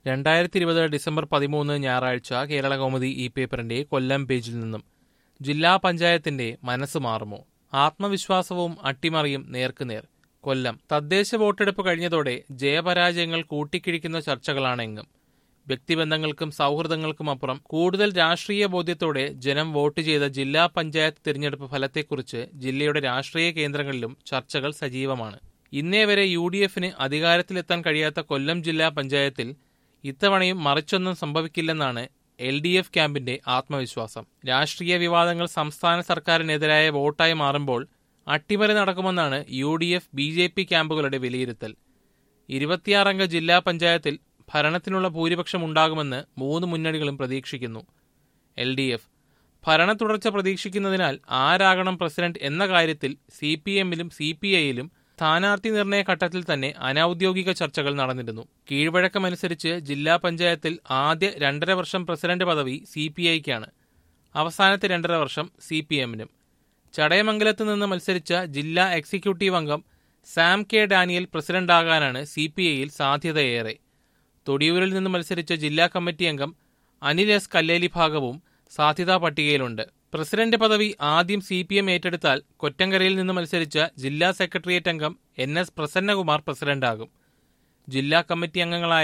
രണ്ടായിരത്തി ഇരുപത് ഡിസംബർ പതിമൂന്ന് ഞായറാഴ്ച കേരള കൗമുദി ഈ പേപ്പറിന്റെ കൊല്ലം പേജിൽ നിന്നും ജില്ലാ പഞ്ചായത്തിന്റെ മനസ്സ് മാറുമോ ആത്മവിശ്വാസവും അട്ടിമറിയും നേർക്കുനേർ കൊല്ലം തദ്ദേശ വോട്ടെടുപ്പ് കഴിഞ്ഞതോടെ ജയപരാജയങ്ങൾ കൂട്ടിക്കിഴിക്കുന്ന ചർച്ചകളാണെങ്കും വ്യക്തിബന്ധങ്ങൾക്കും സൗഹൃദങ്ങൾക്കും അപ്പുറം കൂടുതൽ രാഷ്ട്രീയ ബോധ്യത്തോടെ ജനം വോട്ട് ചെയ്ത ജില്ലാ പഞ്ചായത്ത് തിരഞ്ഞെടുപ്പ് ഫലത്തെക്കുറിച്ച് ജില്ലയുടെ രാഷ്ട്രീയ കേന്ദ്രങ്ങളിലും ചർച്ചകൾ സജീവമാണ് ഇന്നേ വരെ യു ഡി എഫിന് അധികാരത്തിലെത്താൻ കഴിയാത്ത കൊല്ലം ജില്ലാ പഞ്ചായത്തിൽ ഇത്തവണയും മറിച്ചൊന്നും സംഭവിക്കില്ലെന്നാണ് എൽ ഡി എഫ് ക്യാമ്പിന്റെ ആത്മവിശ്വാസം രാഷ്ട്രീയ വിവാദങ്ങൾ സംസ്ഥാന സർക്കാരിനെതിരായ വോട്ടായി മാറുമ്പോൾ അട്ടിമറി നടക്കുമെന്നാണ് U D F B J P ക്യാമ്പുകളുടെ വിലയിരുത്തൽ ഇരുപത്തിയാറംഗ ജില്ലാ പഞ്ചായത്തിൽ ഭരണത്തിനുള്ള ഭൂരിപക്ഷം ഉണ്ടാകുമെന്ന് മൂന്ന് മുന്നണികളും പ്രതീക്ഷിക്കുന്നു എൽ ഡി എഫ് ഭരണ തുടർച്ച പ്രതീക്ഷിക്കുന്നതിനാൽ ആരാകണം പ്രസിഡന്റ് എന്ന കാര്യത്തിൽ സി പി എമ്മിലും സി പി ഐയിലും സ്ഥാനാർത്ഥി നിർണയ ഘട്ടത്തിൽ തന്നെ അനൌദ്യോഗിക ചർച്ചകൾ നടന്നിരുന്നു കീഴ്വഴക്കമനുസരിച്ച് ജില്ലാ പഞ്ചായത്തിൽ ആദ്യ രണ്ടര വർഷം പ്രസിഡന്റ് പദവി സി പി ഐക്കാണ് അവസാനത്തെ രണ്ടര വർഷം സി പി എമ്മിനും ചടയമംഗലത്ത് നിന്ന് മത്സരിച്ച ജില്ലാ എക്സിക്യൂട്ടീവ് അംഗം സാം കെ ഡാനിയൽ പ്രസിഡന്റാകാനാണ് സി പി ഐയിൽ സാധ്യതയേറെ തൊടിയൂരിൽ നിന്ന് മത്സരിച്ച ജില്ലാ കമ്മിറ്റി അംഗം അനിൽ എസ് കല്ലേലി ഭാഗവും സാധ്യതാ പട്ടികയിലുണ്ട് പ്രസിഡന്റ് പദവി ആദ്യം സി പി എം ഏറ്റെടുത്താൽ കൊറ്റങ്കരയിൽ നിന്ന് മത്സരിച്ച ജില്ലാ സെക്രട്ടേറിയറ്റ് അംഗം എൻ എസ് പ്രസന്നകുമാർ പ്രസിഡന്റാകും ജില്ലാ കമ്മിറ്റി അംഗങ്ങളായ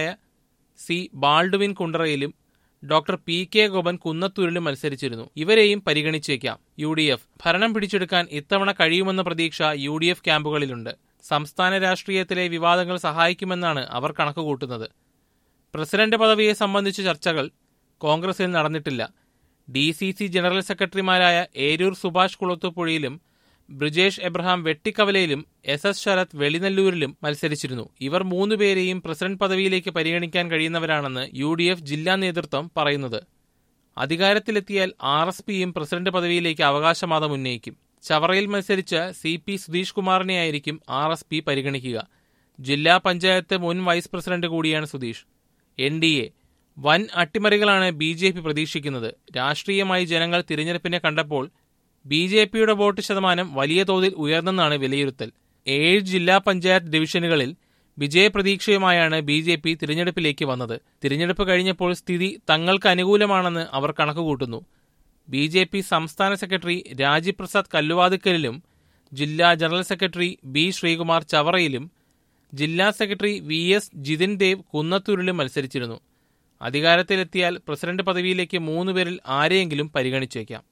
സി ബാൾഡുവിൻ കുണ്ടറയിലും ഡോക്ടർ പി കെ ഗോപൻ കുന്നത്തൂരിലും മത്സരിച്ചിരുന്നു ഇവരെയും പരിഗണിച്ചേക്കാം യു ഡി എഫ് ഭരണം പിടിച്ചെടുക്കാൻ ഇത്തവണ കഴിയുമെന്ന പ്രതീക്ഷ യു ഡി എഫ് ക്യാമ്പുകളിലുണ്ട് സംസ്ഥാന രാഷ്ട്രീയത്തിലെ വിവാദങ്ങൾ സഹായിക്കുമെന്നാണ് അവർ കണക്കുകൂട്ടുന്നത് പ്രസിഡന്റ് പദവിയെ സംബന്ധിച്ച ചർച്ചകൾ കോൺഗ്രസിൽ നടന്നിട്ടില്ല ഡി സി സി ജനറൽ സെക്രട്ടറിമാരായ ഏരൂർ സുഭാഷ് കുളത്തുപുഴയിലും ബ്രിജേഷ് എബ്രഹാം വെട്ടിക്കവലയിലും എസ് എസ് ശരത് വെളിനല്ലൂരിലും മത്സരിച്ചിരുന്നു ഇവർ മൂന്നുപേരെയും പ്രസിഡന്റ് പദവിയിലേക്ക് പരിഗണിക്കാൻ കഴിയുന്നവരാണെന്ന് യു ഡി എഫ് ജില്ലാ നേതൃത്വം പറയുന്നത് അധികാരത്തിലെത്തിയാൽ ആർ എസ് പിയും പ്രസിഡന്റ് പദവിയിലേക്ക് അവകാശവാദം ഉന്നയിക്കും ചവറയിൽ മത്സരിച്ച സി പി സുധീഷ് കുമാറിനെയായിരിക്കും ആർ എസ് പി പരിഗണിക്കുക ജില്ലാ പഞ്ചായത്ത് മുൻ വൈസ് പ്രസിഡന്റ് കൂടിയാണ് സുധീഷ് എൻ ഡി എ വൻ അട്ടിമറികളാണ് ബി ജെ പി പ്രതീക്ഷിക്കുന്നത് രാഷ്ട്രീയമായി ജനങ്ങൾ തിരഞ്ഞെടുപ്പിനെ കണ്ടപ്പോൾ ബി ജെ പിയുടെ വോട്ട് ശതമാനം വലിയ തോതിൽ ഉയർന്നെന്നാണ് വിലയിരുത്തൽ ഏഴ് ജില്ലാ പഞ്ചായത്ത് ഡിവിഷനുകളിൽ വിജയപ്രതീക്ഷയുമായാണ് ബി ജെ പി തിരഞ്ഞെടുപ്പിലേക്ക് വന്നത് തിരഞ്ഞെടുപ്പ് കഴിഞ്ഞപ്പോൾ സ്ഥിതി തങ്ങൾക്ക് അനുകൂലമാണെന്ന് അവർ കണക്കുകൂട്ടുന്നു ബി ജെ പി സംസ്ഥാന സെക്രട്ടറി രാജിപ്രസാദ് കല്ലുവാതുക്കലിലും ജില്ലാ ജനറൽ സെക്രട്ടറി ബി ശ്രീകുമാർ ചവറയിലും ജില്ലാ secretary V S Jithin Dev കുന്നത്തൂരിലും മത്സരിച്ചിരുന്നു അധികാരത്തിലെത്തിയാൽ പ്രസിഡന്റ് പദവിയിലേക്ക് മൂന്നുപേരിൽ ആരെയെങ്കിലും പരിഗണിച്ചേക്കാം